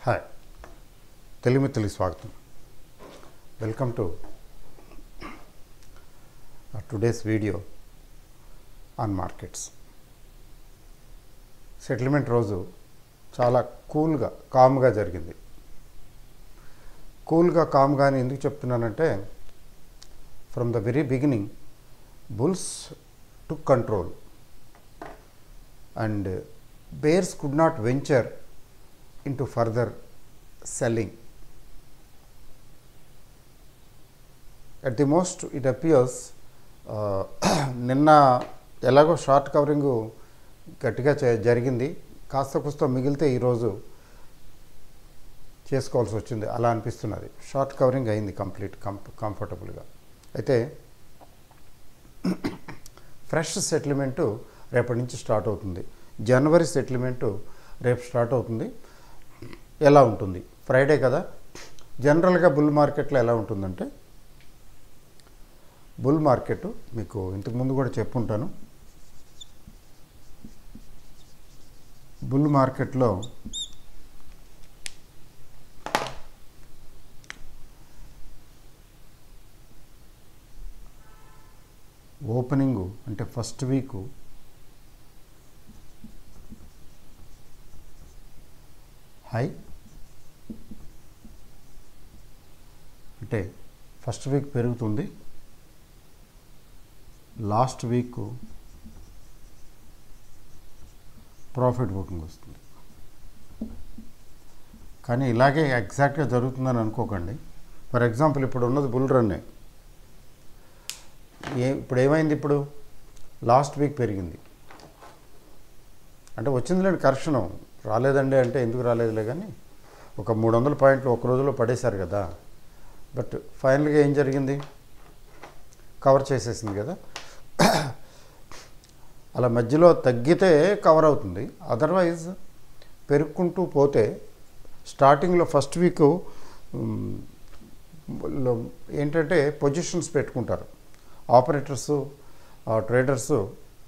Hi Telugu మిత్రులకి స్వాగతం welcome to today's video on markets settlement రోజు చాలా కూల్గా కామ్గా జరిగింది కూల్గా కామ్గా అని ఎందుకు చెప్తున్నానంటే from the very beginning bulls to control and bears could not venture into further selling. At the most, it appears uh, నిన్న ఎలాగో షార్ట్ కవరింగ్ గట్టిగా చే- జరిగింది కాస్త కుస్త మిగిలితే ఈరోజు చేసుకోవాల్సి వచ్చింది అలా అనిపిస్తున్నది షార్ట్ కవరింగ్ అయింది కంప్లీట్ కంఫ కంఫర్టబుల్గా అయితే ఫ్రెష్ సెటిల్మెంటు రేపటి నుంచి స్టార్ట్ అవుతుంది జనవరి సెటిల్మెంటు రేపు స్టార్ట్ అవుతుంది ఎలా ఉంటుంది ఫ్రైడే కదా జనరల్గా బుల్ మార్కెట్లో ఎలా ఉంటుందంటే బుల్ మార్కెట్ మీకు ఇంతకు ముందు కూడా చెప్పుంటాను బుల్ మార్కెట్లో ఓపెనింగు అంటే ఫస్ట్ వీకు హై అంటే ఫస్ట్ వీక్ పెరుగుతుంది లాస్ట్ వీక్ ప్రాఫిట్ బుకింగ్ వస్తుంది కానీ ఇలాగే ఎగ్జాక్ట్గా జరుగుతుందని అనుకోకండి ఫర్ ఎగ్జాంపుల్ ఇప్పుడు ఉన్నది బుల్ రన్నే ఏ ఇప్పుడు ఏమైంది ఇప్పుడు లాస్ట్ వీక్ పెరిగింది అంటే వచ్చిందిలేండి కరెక్షను రాలేదండి అంటే ఎందుకు రాలేదులే కానీ ఒక మూడు వందల పాయింట్లు ఒక రోజులో పడేశారు కదా బట్ ఫైనల్గా ఏం జరిగింది కవర్ చేసేసింది కదా అలా మధ్యలో తగ్గితే కవర్ అవుతుంది అదర్వైజ్ పెరుక్కుంటూ పోతే స్టార్టింగ్లో ఫస్ట్ వీక్ ఏంటంటే పొజిషన్స్ పెట్టుకుంటారు ఆపరేటర్సు ట్రేడర్సు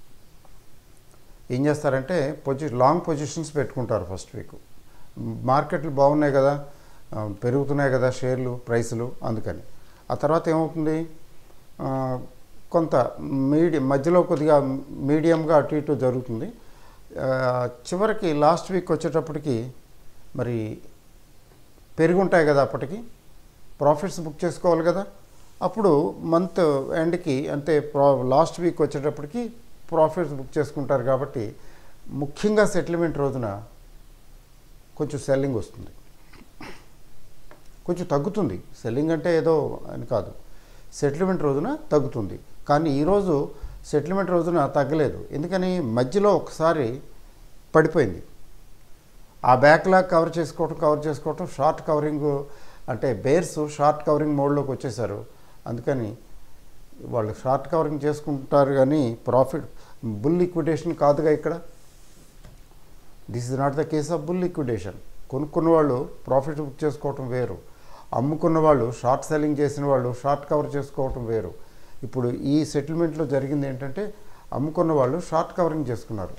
ఏం చేస్తారంటే పొజి లాంగ్ పొజిషన్స్ పెట్టుకుంటారు ఫస్ట్ వీక్ మార్కెట్లు బాగున్నాయి కదా ఆ, పెరుగుతున్నాయి కదా షేర్లు ప్రైసులు అందుకని ఆ తర్వాత ఏమవుతుంది ఆ, కొంత మీడియం మధ్యలో కొద్దిగా మీడియంగా అటు ఇటు జరుగుతుంది ఆ, చివరికి లాస్ట్ వీక్ వచ్చేటప్పటికి మరి పెరుగుంటాయి కదా అప్పటికి ప్రాఫిట్స్ బుక్ చేసుకోవాలి కదా అప్పుడు మంత్ ఎండ్కి అంటే ప్రా లాస్ట్ వీక్ వచ్చేటప్పటికి ప్రాఫిట్స్ బుక్ చేసుకుంటారు కాబట్టి ముఖ్యంగా సెటిల్మెంట్ రోజున కొంచెం సెల్లింగ్ వస్తుంది కొంచెం తగ్గుతుంది సెల్లింగ్ అంటే ఏదో అని కాదు సెటిల్మెంట్ రోజున తగ్గుతుంది కానీ ఈరోజు సెటిల్మెంట్ రోజున తగ్గలేదు ఎందుకని మధ్యలో ఒకసారి పడిపోయింది ఆ బ్యాక్లాగ్ కవర్ చేసుకోవటం కవర్ చేసుకోవటం షార్ట్ కవరింగ్ అంటే బేర్స్ షార్ట్ కవరింగ్ మోడ్లోకి వచ్చేసారు అందుకని వాళ్ళు షార్ట్ కవరింగ్ చేసుకుంటారు కానీ ప్రాఫిట్ బుల్ లిక్విడేషన్ కాదుగా ఇక్కడ this is not the case of bull liquidation కొనుక్కున్న వాళ్ళు ప్రాఫిట్ బుక్ చేసుకోవటం వేరు అమ్ముకున్న వాళ్ళు షార్ట్ సెల్లింగ్ చేసిన వాళ్ళు షార్ట్ కవర్ చేసుకోవటం వేరు ఇప్పుడు ఈ సెటిల్మెంట్లో జరిగింది ఏంటంటే అమ్ముకున్న వాళ్ళు షార్ట్ కవరింగ్ చేసుకున్నారు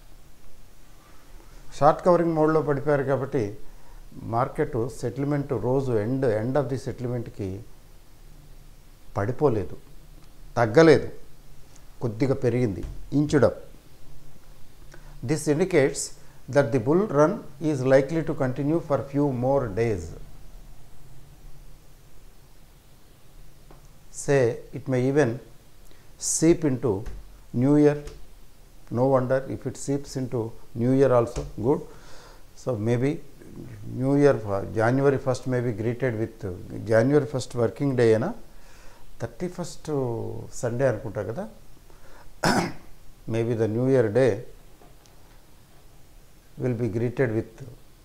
షార్ట్ కవరింగ్ మోడ్లో పడిపోయారు కాబట్టి మార్కెట్ సెటిల్మెంట్ రోజు ఎండ్ ఎండ్ ఆఫ్ ది సెటిల్మెంట్కి పడిపోలేదు తగ్గలేదు కొద్దిగా పెరిగింది inched up this indicates that the bull run is likely to continue for few more days say it may even seep into new year no wonder if it seeps into new year also good so maybe new year uh, january 1st may be greeted with uh, january 1st working day అయినా thirty first Sunday అనుకుంటా కదా maybe the new year day will be greeted with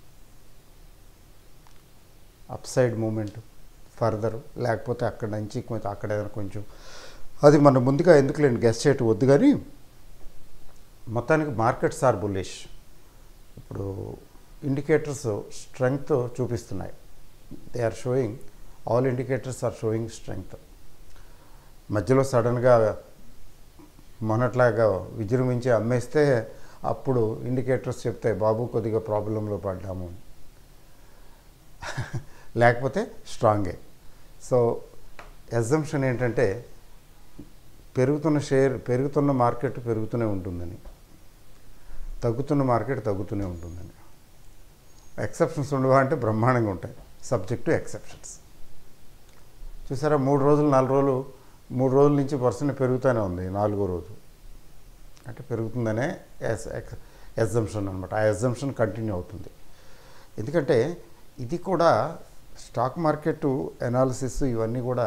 up side movement further లేకపోతే అక్కడ నుంచి కొంచెం అక్కడ ఏదైనా కొంచెం అది మనం ముందుగా ఎందుకులేండి గెస్ట్ చేయటం వద్దు కానీ మొత్తానికి మార్కెట్స్ ఆర్ బుల్లిష్ ఇప్పుడు ఇండికేటర్స్ స్ట్రెంగ్త్ చూపిస్తున్నాయి they are showing all indicators are showing strength మధ్యలో సడన్గా మొన్నట్లాగా విజృంభించి అమ్మేస్తే అప్పుడు ఇండికేటర్స్ చెప్తాయి బాబు కొద్దిగా ప్రాబ్లంలో పడ్డాము లేకపోతే స్ట్రాంగే సో ఎగ్జంప్షన్ ఏంటంటే పెరుగుతున్న షేర్ పెరుగుతున్న మార్కెట్ పెరుగుతూనే ఉంటుందని తగ్గుతున్న మార్కెట్ తగ్గుతూనే ఉంటుందని ఎక్సెప్షన్స్ ఉండవా అంటే బ్రహ్మాండంగా ఉంటాయి సబ్జెక్ట్ టు ఎక్సెప్షన్స్ చూసారా మూడు రోజులు నాలుగు రోజులు మూడు రోజుల నుంచి పర్సెంట్ పెరుగుతూనే ఉంది నాలుగో రోజు అంటే పెరుగుతుందనే ఎస్ ఎగ్జంప్షన్ అనమాట ఆ ఎగ్జంప్షన్ కంటిన్యూ అవుతుంది ఎందుకంటే ఇది కూడా స్టాక్ మార్కెట్ ఎనాలిసిస్ ఇవన్నీ కూడా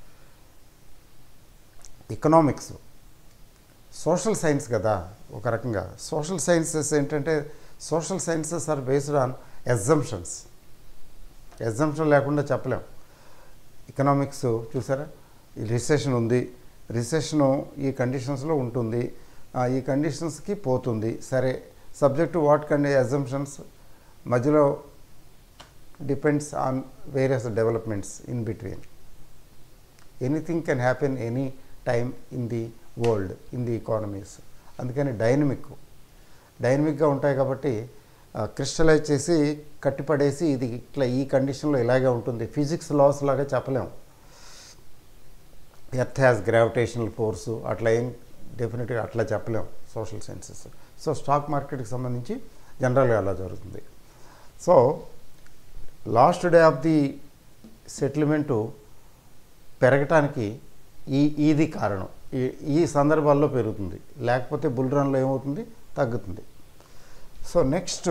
ఎకనామిక్స్ సోషల్ సైన్స్ కదా ఒక రకంగా సోషల్ సైన్సెస్ ఏంటంటే social sciences are based on exemptions exemption లేకుండా చెప్పలేం ఎకనామిక్స్ చూసారా ఈ రిసెషన్ ఉంది రిసెషను ఈ కండిషన్స్లో ఉంటుంది ఆ, ఈ కండిషన్స్కి పోతుంది సరే సబ్జెక్ట్ వాట్ కండి అజంప్షన్స్ మధ్యలో depends on various developments in between anything can happen any time in the world in the economies అందుకని డైనమిక్ డైనమిక్గా ఉంటాయి కాబట్టి క్రిస్టలైజ్ చేసి కట్టిపడేసి ఇది ఇట్లా ఈ కండిషన్లో ఇలాగే ఉంటుంది ఫిజిక్స్ లాస్ లాగా చెప్పలేం ఎర్త్ హ్యాస్ గ్రావిటేషనల్ ఫోర్సు అట్లా ఏం డెఫినెట్గా అట్లా చెప్పలేం సోషల్ సైన్సెస్ సో స్టాక్ మార్కెట్కి సంబంధించి జనరల్గా అలా జరుగుతుంది so last day of the settlement పెరగటానికి ఈ ఇది కారణం ఈ ఈ సందర్భాల్లో పెరుగుతుంది లేకపోతే బుల్ రన్లో ఏమవుతుంది తగ్గుతుంది సో నెక్స్ట్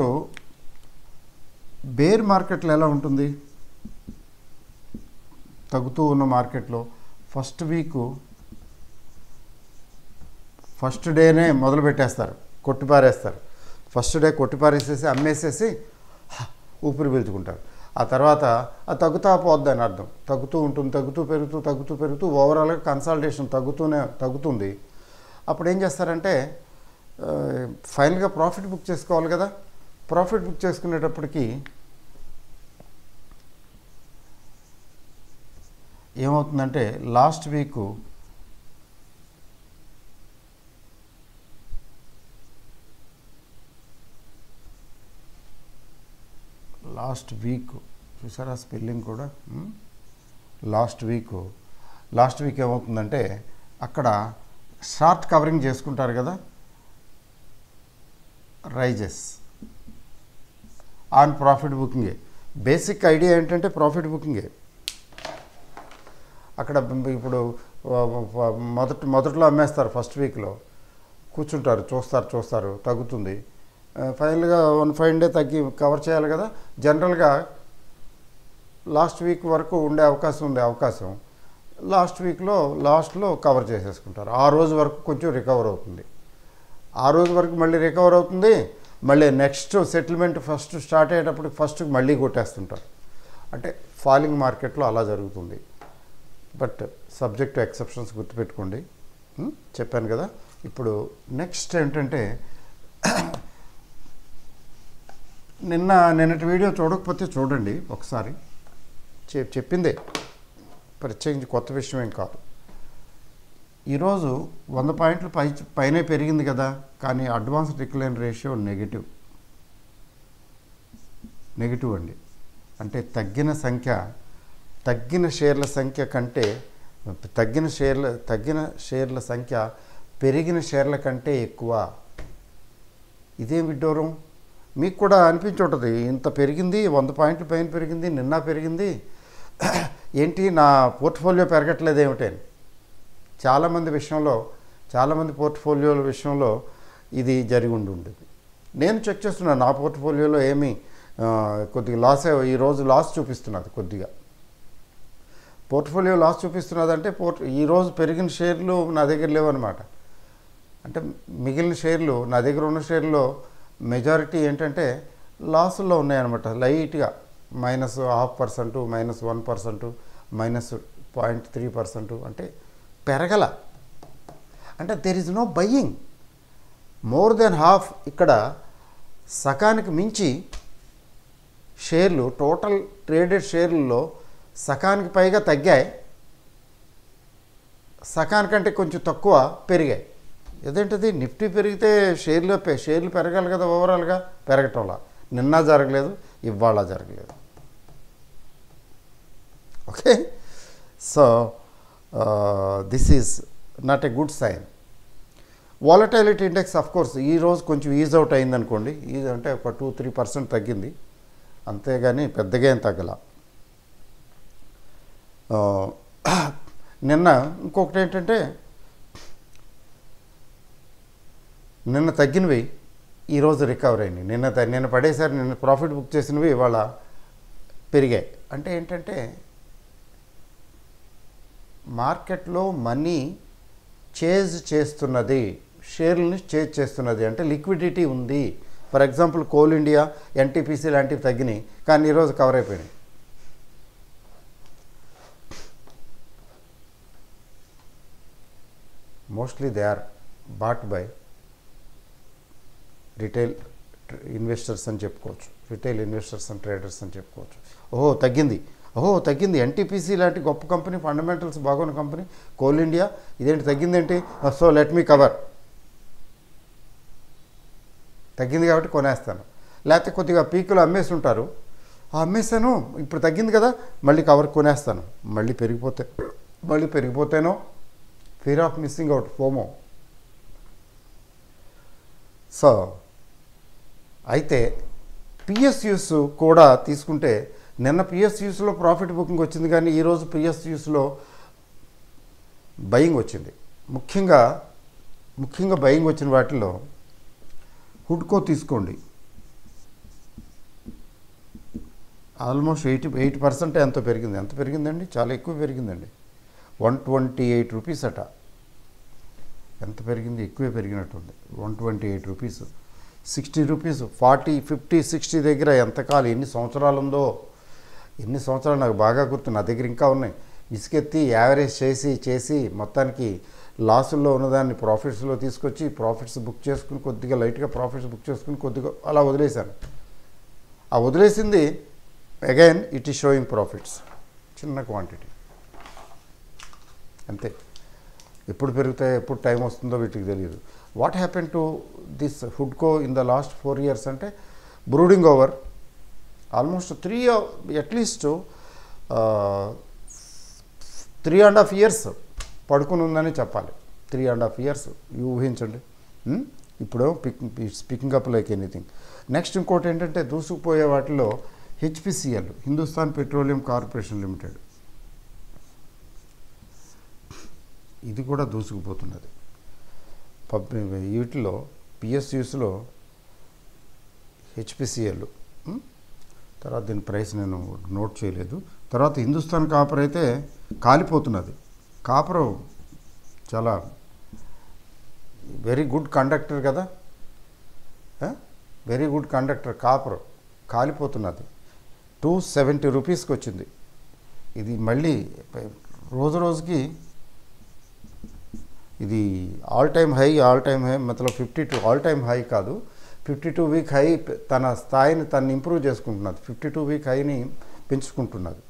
బేర్ మార్కెట్లో ఎలా ఉంటుంది తగ్గుతూ ఉన్న మార్కెట్లో ఫస్ట్ వీకు ఫస్ట్ డేనే మొదలు పెట్టేస్తారు కొట్టిపారేస్తారు ఫస్ట్ డే కొట్టిపారేసేసి అమ్మేసేసి హ, ఊపిరి పీల్చుకుంటారు ఆ తర్వాత అది తగ్గుతా పోద్ది అని అర్థం తగ్గుతూ ఉంటుంది తగ్గుతూ పెరుగుతూ తగ్గుతూ పెరుగుతూ ఓవరాల్గా కన్సాలిడేషన్ తగ్గుతూనే తగ్గుతుంది అప్పుడు ఏం చేస్తారంటే ఆ, ఫైనల్గా ప్రాఫిట్ బుక్ చేసుకోవాలి కదా ప్రాఫిట్ బుక్ చేసుకునేటప్పటికి ఏమవుతుందంటే లాస్ట్ వీక్ లాస్ట్ వీక్ చూసారా స్పెల్లింగ్ కూడా మ్? లాస్ట్ వీక్ లాస్ట్ వీక్ ఏమవుతుందంటే అక్కడ షార్ట్ కవరింగ్ చేసుకుంటారు కదా రైజెస్ ఆన్ ప్రాఫిట్ బుకింగే బేసిక్ ఐడియా ఏంటంటే ప్రాఫిట్ బుకింగే అక్కడ ఇప్పుడు మొదటి మొదట్లో అమ్మేస్తారు ఫస్ట్ వీక్లో కూర్చుంటారు చూస్తారు చూస్తారు తగ్గుతుంది ఫైనల్గా వన్ ఫైవ్ డే తగ్గి కవర్ చేయాలి కదా జనరల్గా లాస్ట్ వీక్ వరకు ఉండే అవకాశం ఉండే అవకాశం లాస్ట్ వీక్లో లాస్ట్లో కవర్ చేసేసుకుంటారు ఆ రోజు వరకు కొంచెం రికవర్ అవుతుంది ఆ రోజు వరకు మళ్ళీ రికవర్ అవుతుంది మళ్ళీ నెక్స్ట్ సెటిల్మెంట్ ఫస్ట్ స్టార్ట్ అయ్యేటప్పుడు ఫస్ట్ మళ్ళీ కొట్టేస్తుంటారు అంటే ఫాలింగ్ మార్కెట్లో అలా జరుగుతుంది బట్ సబ్జెక్ట్ ఎక్సెప్షన్స్ గుర్తుపెట్టుకోండి ఉం? చెప్పాను కదా ఇప్పుడు నెక్స్ట్ ఏంటంటే నిన్న నిన్నటి వీడియో చూడకపోతే చూడండి ఒకసారి చె చెప్పిందే ప్రత్యేకించి కొత్త విషయం ఏం కాదు ఈరోజు వంద పాయింట్లు పై పైనే పెరిగింది కదా కానీ advance decline ratio negative negative అండి అంటే తగ్గిన సంఖ్య తగ్గిన షేర్ల సంఖ్య కంటే తగ్గిన షేర్ల తగ్గిన షేర్ల సంఖ్య పెరిగిన షేర్ల కంటే ఎక్కువ ఇదేం విడ్డూరం మీకు కూడా అనిపించి ఉంటుంది ఇంత పెరిగింది వంద పాయింట్ల పైన పెరిగింది నిన్న పెరిగింది ఏంటి నా పోర్ట్ఫోలియో పెరగట్లేదు ఏమిటి అని చాలామంది విషయంలో చాలామంది పోర్ట్ఫోలియోల విషయంలో ఇది జరిగి ఉండి ఉండేది నేను చెక్ చేస్తున్నాను నా పోర్ట్ఫోలియోలో ఏమీ ఆ, కొద్దిగా లాస్ ఈరోజు లాస్ చూపిస్తున్నది కొద్దిగా పోర్ట్ఫోలియో లాస్ చూపిస్తున్నదంటే పోర్ట్ ఈరోజు పెరిగిన షేర్లు నా దగ్గర లేవన్నమాట అంటే మిగిలిన షేర్లు నా దగ్గర ఉన్న షేర్లో మెజారిటీ ఏంటంటే లాసుల్లో ఉన్నాయన్నమాట లైట్గా minus half percent minus one percent minus point three percent అంటే పెరగల అంటే there is no buying more than half ఇక్కడ సకానికి మించి షేర్లు టోటల్ ట్రేడెడ్ షేర్లలో సకానికి పైగా తగ్గాయి సకానికంటే కొంచెం తక్కువ పెరిగాయి ఏదేంటిది నిఫ్టీ పెరిగితే షేర్లు పె- షేర్లు పెరగాలి కదా ఓవరాల్గా పెరగటంలా నిన్న జరగలేదు ఇవాళ జరగలేదు okay so this is not a good sign volatility index of course ఈ రోజు కొంచెం ఈజ్ అవుట్ అయింది అనుకోండి ఈజ్ అంటే ఒక టూ త్రీ పర్సెంట్ తగ్గింది అంతేగాని పెద్దగా ఏం తగ్గల ఆ, నిన్న ఇంకొకటి ఏంటంటే నిన్న తగ్గినవి ఈరోజు రికవర్ అయినాయి నిన్న త- నిన్న పడేసారి నిన్న ప్రాఫిట్ బుక్ చేసినవి ఇవాళ పెరిగాయి అంటే ఏంటంటే మార్కెట్లో మనీ చేజ్ చేస్తున్నది షేర్లని చేజ్ చేస్తున్నది అంటే లిక్విడిటీ ఉంది for example Coal India NTPC లాంటివి తగ్గినాయి కానీ ఈరోజు కవర్ అయిపోయినాయి mostly they are bought by retail investors అని చెప్పుకోవచ్చు రిటైల్ ఇన్వెస్టర్స్ అండ్ ట్రేడర్స్ అని చెప్పుకోవచ్చు ఓహో తగ్గింది ఓహో తగ్గింది ఎన్టీపీసీ లాంటి గొప్ప కంపెనీ ఫండమెంటల్స్ బాగున్న కంపెనీ కోల్ ఇండియా ఇదేంటి తగ్గిందేంటి సో లెట్ మీ కవర్ తగ్గింది కాబట్టి కొనేస్తాను లేకపోతే కొద్దిగా పీకులు అమ్మేసి ఉంటారు ఆ అమ్మేసాను ఇప్పుడు తగ్గింది కదా మళ్ళీ కవర్ కొనేస్తాను మళ్ళీ పెరిగిపోతే మళ్ళీ పెరిగిపోతేనో fear of missing out FOMO so అయితే పిఎస్యూస్ కూడా తీసుకుంటే నిన్న పిఎస్యూస్లో ప్రాఫిట్ బుకింగ్ వచ్చింది కానీ ఈరోజు పిఎస్యూస్లో బయింగ్ వచ్చింది ముఖ్యంగా ముఖ్యంగా బయింగ్ వచ్చిన వాటిలో హుడ్కో తీసుకోండి ఆల్మోస్ట్ ఎయిటీ ఎయిట్ పర్సెంట్ ఎంతో పెరిగింది ఎంత పెరిగిందండి చాలా ఎక్కువ పెరిగిందండి వన్ ట్వంటీ ఎయిట్ రూపీస్ అట ఎంత పెరిగింది ఎక్కువే పెరిగినట్టుంది one twenty eight rupees sixty rupees forty fifty sixty దగ్గర ఎంతకాలం ఎన్ని సంవత్సరాలు ఉందో ఎన్ని సంవత్సరాలు నాకు బాగా గుర్తు నా దగ్గర ఇంకా ఉన్నాయి ఇసుకెత్తి యావరేజ్ చేసి చేసి మొత్తానికి లాసుల్లో ఉన్నదాన్ని ప్రాఫిట్స్లో తీసుకొచ్చి ప్రాఫిట్స్ బుక్ చేసుకుని కొద్దిగా లైట్గా ప్రాఫిట్స్ బుక్ చేసుకుని కొద్దిగా అలా వదిలేశాను ఆ వదిలేసింది again it is showing profits చిన్న క్వాంటిటీ అంతే ఎప్పుడు పెరుగుతాయి ఎప్పుడు టైం వస్తుందో వీటికి తెలియదు వాట్ హ్యాపెన్ టు దిస్ హుడ్కో in the last four years అంటే brooding over almost three at least three and half years పడుకుని ఉందని చెప్పాలి త్రీ అండ్ హాఫ్ ఇయర్స్ ఊహించండి ఉమ్? ఇప్పుడు pick picking up like anything next ఇంకోటి ఏంటంటే దూసుకుపోయే వాటిలో HPCL Hindustan petroleum corporation limited ఇది కూడా దూసుకుపోతున్నది పబ్ వీటిలో పిఎస్యూస్లో హెచ్పిసిఎల్ తర్వాత దీని ప్రైస్ నేను నోట్ చేయలేదు తర్వాత హిందుస్థాన్ కాపర్ అయితే కాలిపోతున్నది కాపరు చాలా వెరీ గుడ్ కండక్టర్ కదా వెరీ గుడ్ కండక్టర్ కాపర్ కాలిపోతున్నది టూ సెవెంటీ రూపీస్కి వచ్చింది ఇది మళ్ళీ రోజు రోజుకి ఇది all time high all time high మతలబ్ fifty two all time high కాదు ఫిఫ్టీ టూ వీక్ హై తన స్థాయిని తను ఇంప్రూవ్ చేసుకుంటున్నది ఫిఫ్టీ టూ వీక్ హైని పెంచుకుంటున్నది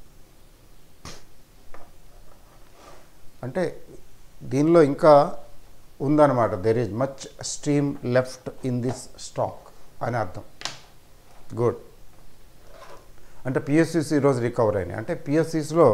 అంటే దీనిలో ఇంకా ఉందన్నమాట there is much stream left in this stock అని అర్థం గుడ్ అంటే పిఎస్సిస్ ఈరోజు రికవర్ అయినాయి అంటే పిఎస్సిస్లో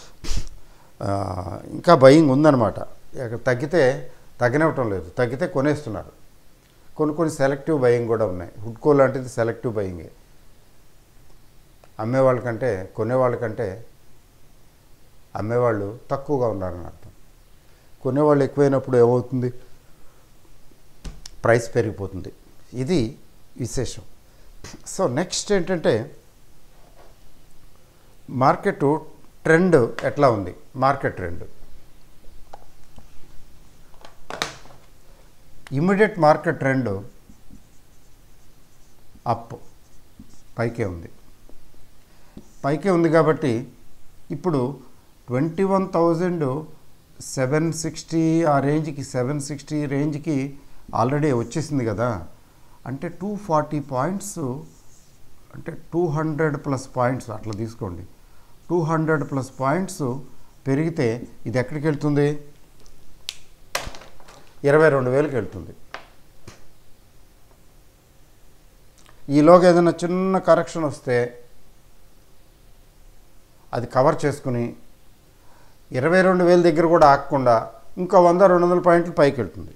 ఇంకా బయింగ్ ఉందన్నమాట ఇక తగ్గితే తగ్గనివ్వటం లేదు తగ్గితే కొనేస్తున్నారు కొన్ని కొన్ని సెలెక్టివ్ బయింగ్ కూడా ఉన్నాయి హుడ్కో లాంటిది సెలెక్టివ్ బయింగే అమ్మేవాళ్ళకంటే కొనేవాళ్ళకంటే అమ్మేవాళ్ళు తక్కువగా ఉన్నారని అర్థం కొనేవాళ్ళు ఎక్కువైనప్పుడు ఏమవుతుంది ప్రైస్ పెరిగిపోతుంది ఇది విశేషం సో నెక్స్ట్ ఏంటంటే మార్కెట్ ట్రెండ్ ఎట్లా ఉంది market trend immediate market trend up పైకే ఉంది పైకే ఉంది కాబట్టి ఇప్పుడు twenty one thousand seven sixty ఆ రేంజ్కి సెవెన్ సిక్స్టీ రేంజ్కి ఆల్రెడీ వచ్చేసింది కదా అంటే టూ ఫార్టీ పాయింట్స్ అంటే టూ హండ్రెడ్ ప్లస్ పాయింట్స్ అట్లా తీసుకోండి టూ హండ్రెడ్ ప్లస్ పాయింట్స్ పెరిగితే ఇది ఎక్కడికి వెళ్తుంది ఇరవై రెండు వేలకు వెళ్తుంది ఈలోగా ఏదైనా చిన్న కరెక్షన్ వస్తే అది కవర్ చేసుకుని ఇరవై రెండు వేల దగ్గర కూడా ఆగకుండా ఇంకో వంద రెండు వందల పాయింట్లు పైకి వెళ్తుంది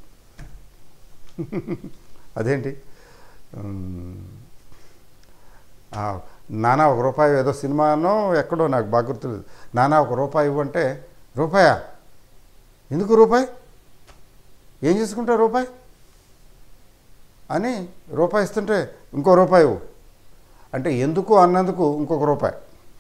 అదేంటి ఉమ్, ఆ, నానా ఒక రూపాయి ఏదో సినిమానో ఎక్కడో నాకు బాగా గుర్తులేదు నానా ఒక రూపాయి ఇవ్వంటే రూపాయా ఎందుకు రూపాయి ఏం చేసుకుంటా రూపాయి అని రూపాయి ఇస్తుంటే ఇంకో రూపాయి ఇవ్వు అంటే ఎందుకు అన్నందుకు ఇంకొక రూపాయి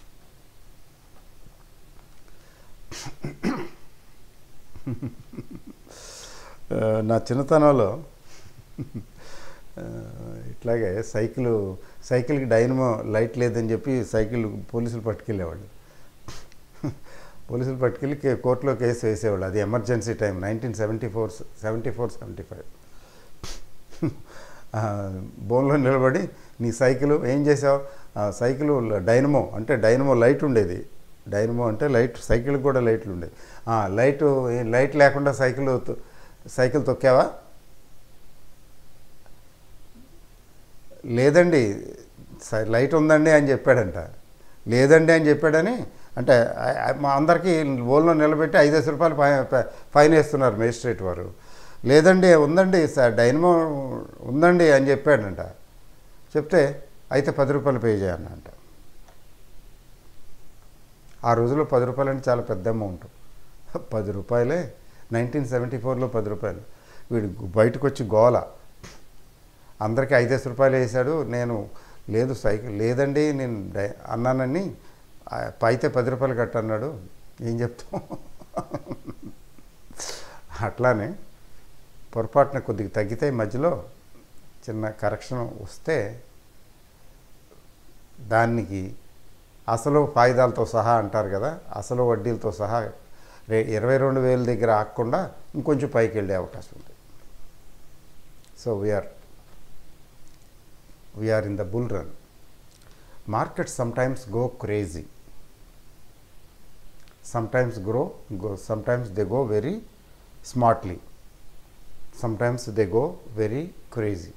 ఆ, నా చిన్నతనంలో ఆ, ఇట్లాగే సైకిల్ సైకిల్కి డైనమో లైట్ లేదని చెప్పి సైకిల్ పోలీసులు పట్టుకెళ్ళేవాళ్ళు పోలీసులు పట్టుకెళ్ళి కే- కోర్టులో కేసు వేసేవాళ్ళు అది emergency time nineteen seventy four seventy four seventy five బోన్లో నిలబడి నీ సైకిల్ ఏం చేసావు ఆ, సైకిల్ డైనమో అంటే డైనమో లైట్ ఉండేది డైనమో అంటే లైట్ సైకిల్ కూడా లైట్లు ఉండేవి ఆ, లైట్ ఏ- లైట్ లేకుండా సైకిల్ తొ- సైకిల్ తొక్కావా లేదండి స- లైట్ ఉందండి అని చెప్పాడంట లేదండి అని చెప్పాడని అంటే ఆ- ఆ- మా అందరికీ ఓల్లో నిలబెట్టి ఐదేసి రూపాయలు ఫై- ఫై- ఫైన్ వేస్తున్నారు మేజిస్ట్రేట్ వారు లేదండి ఉందండి సార్ డైనమో ఉందండి అని చెప్పాడంట చెప్తే అయితే పది రూపాయలు పే చేయాలంట ఆ రోజుల్లో పది రూపాయలు అంటే చాలా పెద్ద అమౌంట్ పది రూపాయలే నైన్టీన్ సెవెంటీ ఫోర్లో పది రూపాయలు వీడు బయటకు వచ్చి గోల అందరికీ ఐదేసి రూపాయలు వేసాడు నేను లేదు సైకిల్ లేదండి నేను డై- అన్నానని ఆ, అయితే పది రూపాయలు కట్టన్నాడు ఏం చెప్తాం అట్లానే పొరపాటున కొద్దిగా తగ్గితే మధ్యలో చిన్న కరెక్షన్ వస్తే దానికి అసలు ఫాయిదాలతో సహా అంటారు కదా అసలు వడ్డీలతో సహా రే ఇరవై రెండు వేల దగ్గర ఆగకుండా ఇంకొంచెం పైకి వెళ్ళే అవకాశం ఉంది so we are we are in the bull run market sometimes go crazy sometimes grow go sometimes they go very smartly sometimes they go very crazy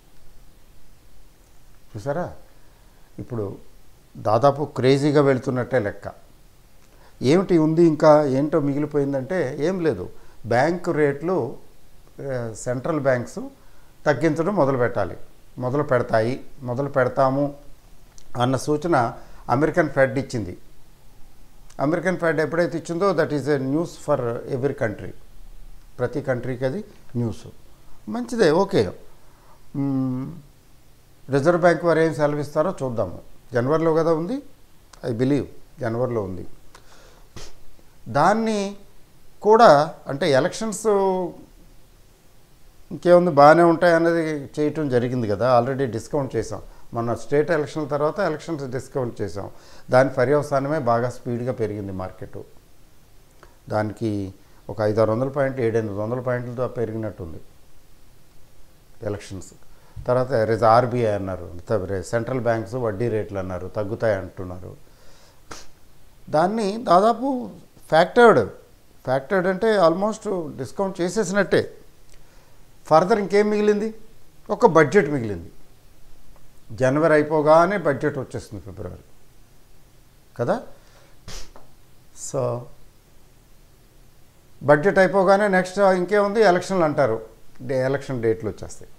చూసారా ఇప్పుడు దాదాపు క్రేజీగా వెళ్తున్నట్టే లెక్క ఏమిటి ఉంది ఇంకా ఏంటో మిగిలిపోయిందంటే ఏం లేదు బ్యాంకు రేట్లు ఆ, సెంట్రల్ బ్యాంక్స్ తగ్గించడం మొదలు పెట్టాలి మొదలు పెడతాయి మొదలు పెడతాము అన్న సూచన అమెరికన్ ఫెడ్ ఇచ్చింది అమెరికన్ ఫెడ్ ఎప్పుడైతే ఇచ్చిందో that is a news for every country ప్రతి కంట్రీకి అది న్యూస్ మంచిదే ఓకే మ్మ్. రిజర్వ్ బ్యాంక్ వారు ఏం సెలవిస్తారో చూద్దాము జనవరిలో కదా ఉంది ఐ బిలీవ్ జనవరిలో ఉంది దాన్ని కూడా అంటే ఎలక్షన్స్ ఇంకేముంది బాగానే ఉంటాయి అనేది చేయటం జరిగింది కదా ఆల్రెడీ డిస్కౌంట్ చేసాం మొన్న స్టేట్ ఎలక్షన్ తర్వాత ఎలక్షన్స్ డిస్కౌంట్ చేసాం దాని పర్యవసానమే బాగా స్పీడ్గా పెరిగింది మార్కెట్ దానికి ఒక ఐదు ఆరు వందల పాయింట్లు ఏడెనిమిది వందల పాయింట్లతో పెరిగినట్టుంది ఎలక్షన్స్ తర్వాత రిజ ఆర్బీఐ అన్నారు త- సెంట్రల్ బ్యాంక్స్ వడ్డీ రేట్లు అన్నారు తగ్గుతాయి అంటున్నారు దాన్ని దాదాపు ఫ్యాక్టర్డ్ ఫ్యాక్టర్డ్ అంటే ఆల్మోస్ట్ డిస్కౌంట్ చేసేసినట్టే ఫర్దర్ ఇంకేం మిగిలింది ఒక బడ్జెట్ మిగిలింది జనవరి అయిపోగానే బడ్జెట్ వచ్చేస్తుంది ఫిబ్రవరి కదా సో బడ్జెట్ అయిపోగానే నెక్స్ట్ ఇంకేముంది ఎలక్షన్లు అంటారు డే ఎలక్షన్ డేట్లు వచ్చేస్తాయి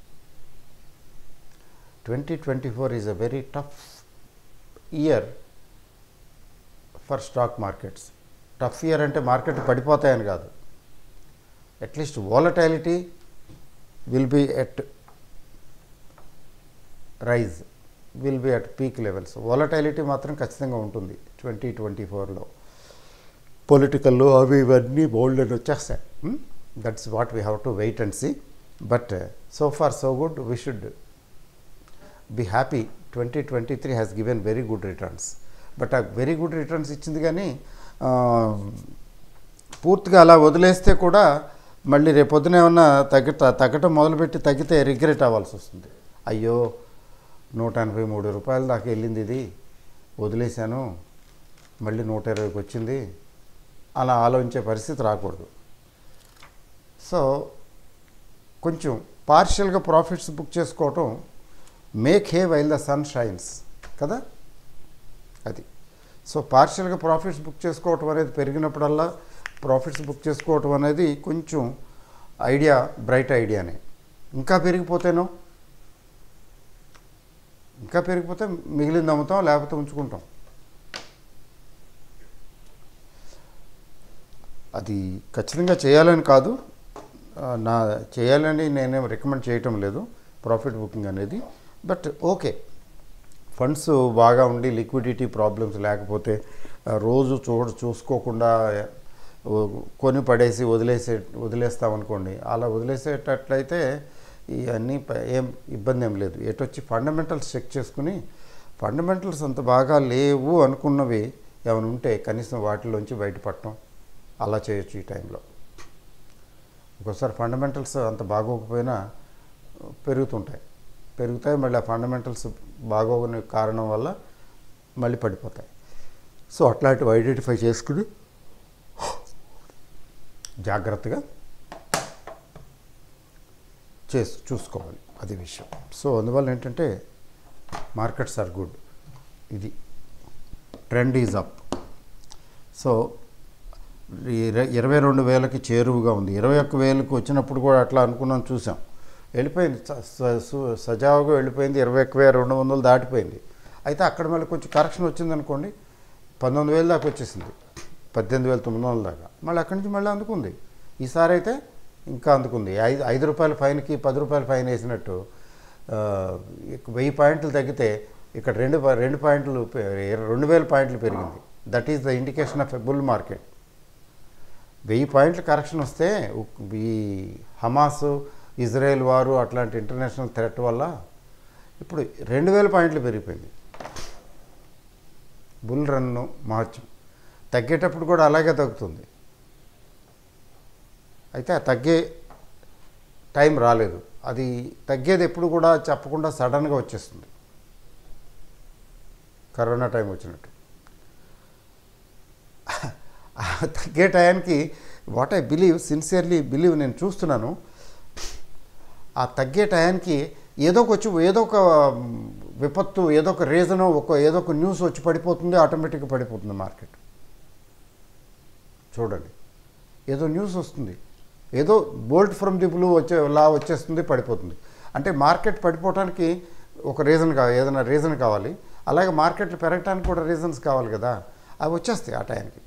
twenty twenty four is a very tough year for stock markets tough year అంటే మార్కెట్ పడిపోతాయని కాదు at least volatility will be at rise will be at peak levels volatility మాత్రం ఖచ్చితంగా ఉంటుంది ట్వంటీ ట్వంటీ ఫోర్లో పొలిటికల్ అవి ఇవన్నీ బోల్డ్ అని వచ్చేస్తాయి that's what we have to wait and see but so far so good we should be happy twenty twenty three has given very good returns but ఆ very good returns ఇచ్చింది కానీ ఆ, పూర్తిగా అలా వదిలేస్తే కూడా మళ్ళీ రేపొద్దున ఏమన్నా తగ్గట తగ్గటం మొదలుపెట్టి తగ్గితే రిగ్రెట్ అవ్వాల్సి వస్తుంది అయ్యో నూట ఎనభై మూడు రూపాయల దాకా వెళ్ళింది ఇది వదిలేశాను మళ్ళీ నూట ఇరవైకి వచ్చింది అలా ఆలోచించే పరిస్థితి రాకూడదు సో కొంచెం పార్షియల్గా ప్రాఫిట్స్ బుక్ చేసుకోవటం make hay while the sun shines కదా అది సో పార్షియల్గా ప్రాఫిట్స్ బుక్ చేసుకోవటం అనేది పెరిగినప్పుడల్లా ప్రాఫిట్స్ బుక్ చేసుకోవటం అనేది కొంచెం ఐడియా బ్రైట్ ఐడియానే ఇంకా పెరిగిపోతేనో ఇంకా పెరిగిపోతే మిగిలింది అమ్ముతాం లేకపోతే ఉంచుకుంటాం అది ఖచ్చితంగా చేయాలని కాదు ఆ, నా చేయాలని నేనేం రికమెండ్ చేయటం లేదు ప్రాఫిట్ బుకింగ్ అనేది బట్ ఓకే ఫండ్స్ బాగా ఉండి లిక్విడిటీ ప్రాబ్లమ్స్ లేకపోతే ఆ, రోజు చూడ చూసుకోకుండా ఓ, కొని పడేసి వదిలేసే వదిలేస్తామనుకోండి అలా వదిలేసేటట్లయితే ఇవన్నీ ప- ఏం ఇబ్బంది ఏం లేదు ఎటొచ్చి ఫండమెంటల్స్ చెక్ చేసుకుని ఫండమెంటల్స్ అంత బాగా లేవు అనుకున్నవి ఏమైనా ఉంటే కనీసం వాటిలోంచి బయటపడటం అలా చేయొచ్చు ఈ టైంలో ఒక్కోసారి ఫండమెంటల్స్ అంత బాగోకపోయినా పెరుగుతుంటాయి పెరుగుతాయి మళ్ళీ ఆ ఫండమెంటల్స్ బాగోని కారణం వల్ల మళ్ళీ పడిపోతాయి సో అట్లాంటివి ఐడెంటిఫై చేసుకుని జాగ్రత్తగా చేసు చూసుకోవాలి అది విషయం సో అందువల్ల ఏంటంటే మార్కెట్స్ ఆర్ గుడ్ ఇది ట్రెండ్ ఈజ్ అప్ సో ఇర- ఇరవై రెండు వేలకి చేరువుగా ఉంది ఇరవై ఒక్క వేలకు వచ్చినప్పుడు కూడా అట్లా అనుకున్నాం చూసాం వెళ్ళిపోయింది స- స- సు- సజావుగా వెళ్ళిపోయింది ఇరవై ఒక్క వేల రెండు వందలు దాటిపోయింది అయితే అక్కడ మళ్ళీ కొంచెం కరెక్షన్ వచ్చింది అనుకోండి పంతొమ్మిది వేలు దాకా వచ్చేసింది పద్దెనిమిది వేల తొమ్మిది వందల దాకా మళ్ళీ అక్కడి నుంచి మళ్ళీ అందుకుంది ఈసారి అయితే ఇంకా అందుకుంది ఐదు ఐదు రూపాయల ఫైన్కి పది రూపాయల ఫైన్ వేసినట్టు ఆ, ఇక వెయ్యి పాయింట్లు తగ్గితే ఇక్కడ రెండు పా- రెండు పాయింట్లు పె- రెండు వేల పాయింట్లు పెరిగింది that is the indication of a bull market వెయ్యి పాయింట్ల కరెక్షన్ వస్తే ఉక్- ఈ హమాస్ ఇజ్రాయెల్ వారు అట్లాంటి ఇంటర్నేషనల్ థ్రెట్ వల్ల ఇప్పుడు రెండు వేల పాయింట్లు పెరిగిపోయింది బుల్ రన్ను మార్చం తగ్గేటప్పుడు కూడా అలాగే తగ్గుతుంది అయితే ఆ తగ్గే టైం రాలేదు అది తగ్గేది ఎప్పుడు కూడా చెప్పకుండా సడన్గా వచ్చేస్తుంది కరోనా టైం వచ్చినట్టు ఆ తగ్గే టయానికి what I believe sincerely believe నేను చూస్తున్నాను ఆ తగ్గే టయానికి ఏదో ఒక వచ్చి ఏదో ఒక మ్, విపత్తు ఏదో ఒక రీజను ఒక ఏదో ఒక న్యూస్ వచ్చి పడిపోతుంది ఆటోమేటిక్గా పడిపోతుంది మార్కెట్ చూడండి ఏదో న్యూస్ వస్తుంది ఏదో బోల్ట్ ఫ్రమ్ ది బ్లూ వచ్చే లా వచ్చేస్తుంది పడిపోతుంది అంటే మార్కెట్ పడిపోవటానికి ఒక రీజన్ కావాలి ఏదైనా రీజన్ కావాలి అలాగే మార్కెట్లు పెరగటానికి కూడా రీజన్స్ కావాలి కదా అవి వచ్చేస్తాయి ఆ టైంకి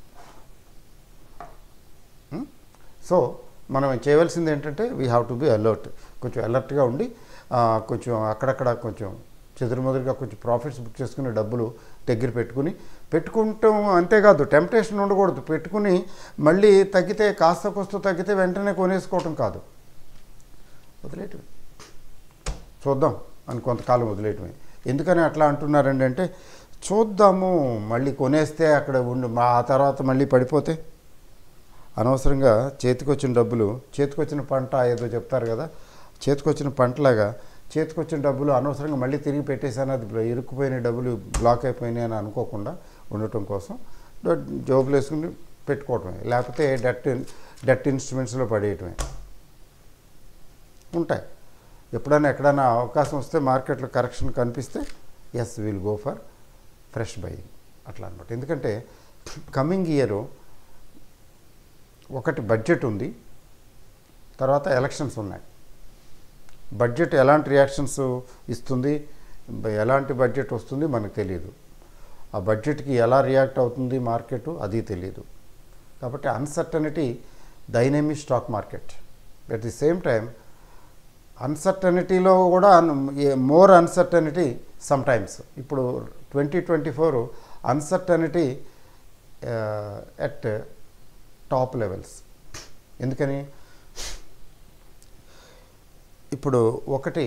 సో మనం చేయవలసింది ఏంటంటే we have to be alert కొంచెం అలర్ట్గా ఉండి ఆ, కొంచెం అక్కడక్కడ కొంచెం చెదురుమదురుగా కొంచెం ప్రాఫిట్స్ బుక్ చేసుకుని డబ్బులు దగ్గర పెట్టుకుని పెట్టుకుంటాం అంతేకాదు టెంప్టేషన్ ఉండకూడదు పెట్టుకుని మళ్ళీ తగ్గితే కాస్త కొస్త తగ్గితే వెంటనే కొనేసుకోవటం కాదు వదిలేయటమే చూద్దాం అని కొంతకాలం వదిలేయటమే ఎందుకని అట్లా అంటున్నారండి అంటే చూద్దాము మళ్ళీ కొనేస్తే అక్కడ ఉండి మా ఆ తర్వాత మళ్ళీ పడిపోతే అనవసరంగా చేతికొచ్చిన డబ్బులు చేతికొచ్చిన పంట ఏదో చెప్తారు కదా చేతికొచ్చిన పంటలాగా చేతికొచ్చిన డబ్బులు అనవసరంగా మళ్ళీ తిరిగి పెట్టేశాను అది ఇరుక్కుపోయిన డబ్బులు బ్లాక్ అయిపోయినాయి అని అనుకోకుండా ఉండటం కోసం డ- జోబులు వేసుకుని పెట్టుకోవటమే లేకపోతే డెట్ డెట్ ఇన్స్ట్రుమెంట్స్లో పడేయటమే ఉంటాయి ఎప్పుడైనా ఎక్కడైనా అవకాశం వస్తే మార్కెట్లో కరెక్షన్ కనిపిస్తే as will go for fresh buying అట్లా అనమాట ఎందుకంటే కమింగ్ ఇయర్ ఒకటి బడ్జెట్ ఉంది తర్వాత ఎలక్షన్స్ ఉన్నాయి బడ్జెట్ ఎలాంటి రియాక్షన్స్ ఇస్తుంది బ- ఎలాంటి బడ్జెట్ వస్తుంది మనకు తెలియదు ఆ బడ్జెట్కి ఎలా రియాక్ట్ అవుతుంది మార్కెట్ అది తెలియదు కాబట్టి అన్సర్టనిటీ డైనమీ stock market at the same time అన్సర్టనిటీలో కూడా మోర్ అన్సర్టనిటీ సమ్ టైమ్స్ ఇప్పుడు twenty twenty four uncertainty at top levels ఎందుకని ఇప్పుడు ఒకటి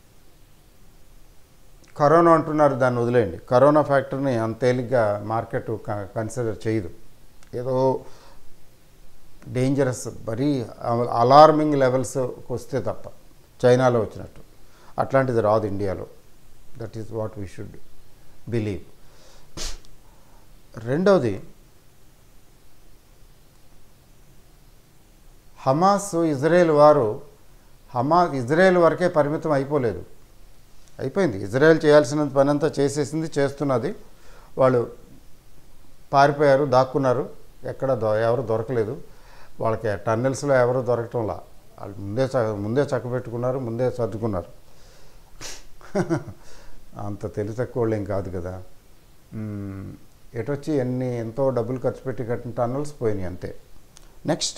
కరోనా అంటున్నారు దాన్ని వదిలేయండి కరోనా ఫ్యాక్టర్ని అంత తేలిగ్గా మార్కెట్ కన్సిడర్ చేయదు ఏదో డేంజరస్ మరీ అలార్మింగ్ లెవెల్స్ వస్తే తప్ప చైనాలో వచ్చినట్టు అట్లాంటిది రాదు ఇండియాలో that is what we should believe రెండవది హమాస్ ఇజ్రాయెల్ వారు హమా ఇజ్రాయెల్ వరకే పరిమితం అయిపోలేదు అయిపోయింది ఇజ్రాయెల్ చేయాల్సిన పని అంతా చేసేసింది చేస్తున్నది వాళ్ళు పారిపోయారు దాక్కున్నారు ఎక్కడ దొ ఎవరు దొరకలేదు వాళ్ళకి టన్నెల్స్లో ఎవరు దొరకటంలా వాళ్ళు ముందే చ ముందే చక్క పెట్టుకున్నారు ముందే సర్దుకున్నారు అంత తెలివి తక్కువ వాళ్ళు ఏం కాదు కదా మ్మ్. ఎటొచ్చి ఎన్ని ఎంతో డబ్బులు ఖర్చు పెట్టి కట్టిన టన్నల్స్ పోయినాయి అంతే నెక్స్ట్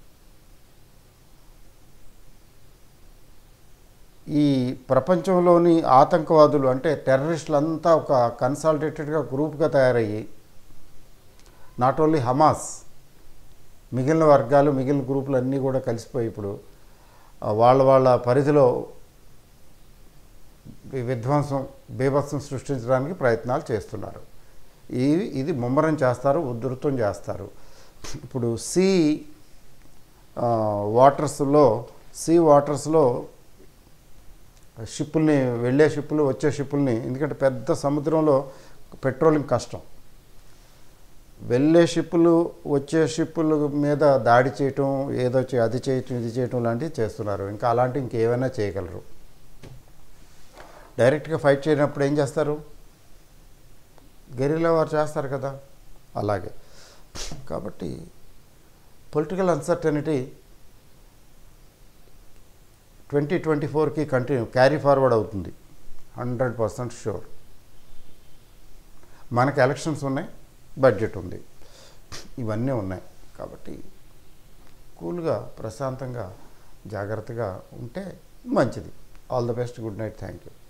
ఈ ప్రపంచంలోని ఆతంకవాదులు అంటే టెర్రరిస్టులు అంతా ఒక కన్సాలిడేటెడ్గా గ్రూప్గా తయారయ్యి నాట్ ఓన్లీ హమాస్ మిగిలిన వర్గాలు మిగిలిన గ్రూపులు అన్నీ కూడా కలిసిపోయి ఇప్పుడు ఆ, వాళ్ళ వాళ్ళ పరిధిలో ఈ విధ్వంసం బీభత్సం సృష్టించడానికి ప్రయత్నాలు చేస్తున్నారు ఇది ఇది ముమ్మరం చేస్తారు ఉధృతం చేస్తారు ఇప్పుడు సీ ఆ, వాటర్స్లో సీ వాటర్స్లో షిప్పుల్ని వెళ్ళే షిప్పులు వచ్చే షిప్పుల్ని ఎందుకంటే పెద్ద సముద్రంలో పెట్రోలింగ్ కష్టం వెళ్ళే షిప్పులు వచ్చే షిప్పుల మీద దాడి చేయటం ఏదో చే అది చేయటం ఇది చేయటం లాంటివి చేస్తున్నారు ఇంకా అలాంటివి ఇంకేమైనా చేయగలరు డైరెక్ట్గా ఫైట్ చేయనప్పుడు ఏం చేస్తారు గెరిలా వారు చేస్తారు కదా అలాగే కాబట్టి పొలిటికల్ అన్సర్టనిటీ ట్వంటీ ట్వంటీ ఫోర్కి కంటిన్యూ క్యారీ ఫార్వర్డ్ అవుతుంది హండ్రెడ్ పర్సెంట్ షూర్ మనకి ఎలక్షన్స్ ఉన్నాయి బడ్జెట్ ఉంది ఇవన్నీ ఉన్నాయి కాబట్టి కూల్గా ప్రశాంతంగా జాగ్రత్తగా ఉంటే మంచిది all the best good night thank you